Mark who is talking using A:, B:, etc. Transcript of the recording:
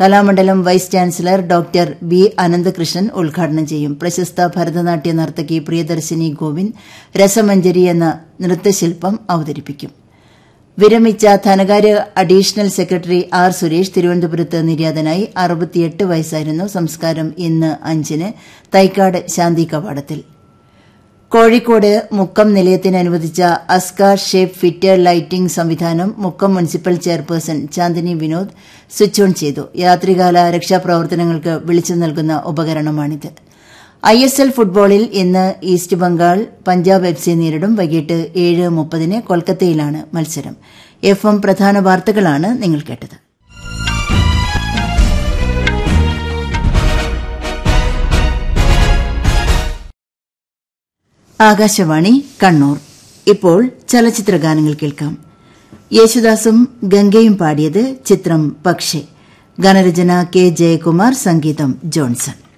A: Kalamandalam vice chancellor doctor B Ananthakrishnan ഉദ്ഘാടനം ചെയ്യും പ്രശസ്ത ഭരതനാട്യ നർത്തകി പ്രിയദർശിനി ഗോവിന്ദ് രസമഞ്ജരി എന്ന നൃത്തശില്പം അവതരിപ്പിക്കും വിരമിച്ച ധനകാര്യ അഡീഷണൽ സെക്രട്ടറി ആർ സുരേഷ് തിരുവനന്തപുരത്ത് നിര്യാതനായി അറുപത്തിയെട്ട് വയസ്സായിരുന്നു സംസ്കാരം ഇന്ന് അഞ്ചിന് തൈക്കാട് ശാന്തി കവാടത്തിൽ കോഴിക്കോട് മുക്കം നിലയത്തിന് അനുവദിച്ച അസ്കാർ ഷേപ്പ് ഫിറ്റർ ലൈറ്റിംഗ് സംവിധാനം Mukkam municipal chairperson Chandini Vinod switch on ചെയ്തു രാത്രികാല രക്ഷാപ്രവർത്തനങ്ങൾക്ക് വിളിച്ചു നൽകുന്ന ഉപകരണമാണിത് ഐ എസ് എൽ ഫുട്ബോളിൽ ഇന്ന് East Bengal Punjab F C നേരിടും വൈകിട്ട് ഏഴ് മുപ്പതിന് കൊൽക്കത്തയിലാണ് മത്സരം എഫ് എം പ്രധാന വാർത്തകളാണ് നിങ്ങൾ കേട്ടത് ആകാശവാണി കണ്ണൂർ ഇപ്പോൾ ചലച്ചിത്ര ഗാനങ്ങൾ കേൾക്കാം യേശുദാസും ഗംഗയും പാടിയത് ചിത്രം പക്ഷേ ഗാനരചന കെ ജയകുമാർ സംഗീതം ജോൺസൺ